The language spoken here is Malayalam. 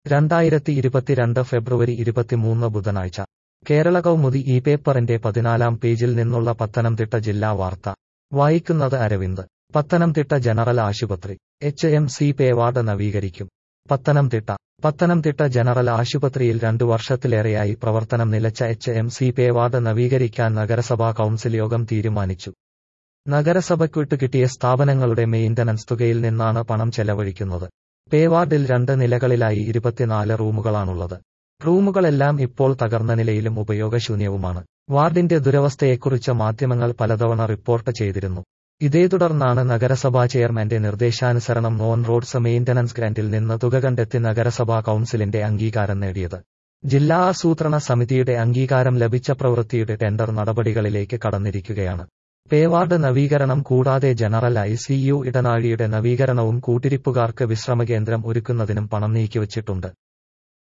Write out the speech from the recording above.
രണ്ടായിരത്തി ഇരുപത്തിരണ്ട് ഫെബ്രുവരി ഇരുപത്തിമൂന്ന് ബുധനാഴ്ച കേരള കൗമുദി ഈ പേപ്പറിന്റെ പതിനാലാം പേജിൽ നിന്നുള്ള പത്തനംതിട്ട ജില്ലാ വാർത്ത വായിക്കുന്നത് അരവിന്ദ് പത്തനംതിട്ട ജനറൽ ആശുപത്രി എച്ച് എം സി പേവാർഡ് നവീകരിക്കും പത്തനംതിട്ട പത്തനംതിട്ട ജനറൽ ആശുപത്രിയിൽ രണ്ടു വർഷത്തിലേറെയായി പ്രവർത്തനം നിലച്ച എച്ച് എം സി പേവാർഡ് നവീകരിക്കാൻ നഗരസഭാ കൗൺസിൽ യോഗം തീരുമാനിച്ചു നഗരസഭയ്ക്ക് കിട്ടിയ സ്ഥാപനങ്ങളുടെ മെയിന്റനൻസ് തുകയിൽ നിന്നാണ് പണം ചെലവഴിക്കുന്നത് പേവാർഡിൽ രണ്ട് നിലകളിലായി ഇരുപത്തിനാല് റൂമുകളാണുള്ളത് റൂമുകളെല്ലാം ഇപ്പോൾ തകർന്ന നിലയിലും ഉപയോഗശൂന്യവുമാണ് വാർഡിന്റെ ദുരവസ്ഥയെക്കുറിച്ച് മാധ്യമങ്ങൾ പലതവണ റിപ്പോർട്ട് ചെയ്തിരുന്നു ഇതേ തുടർന്നാണ് നഗരസഭാ ചെയർമാന്റെ നിർദ്ദേശാനുസരണം നോൺ റോഡ്സ് മെയിന്റനൻസ് ഗ്രാന്റിൽ നിന്ന് തുക കണ്ടെത്തി നഗരസഭാ കൗൺസിലിന്റെ അംഗീകാരം നേടിയത് ജില്ലാ ആസൂത്രണ സമിതിയുടെ അംഗീകാരം ലഭിച്ച പ്രവൃത്തിയുടെ ടെൻഡർ നടപടികളിലേക്ക് കടന്നിരിക്കുകയാണ് പേവാർഡ് നവീകരണം കൂടാതെ ജനറൽ ഐ സി യു ഇടനാഴിയുടെ നവീകരണവും കൂട്ടിരിപ്പുകാർക്ക് വിശ്രമകേന്ദ്രം ഒരുക്കുന്നതിനും പണം നീക്കിവച്ചിട്ടുണ്ട്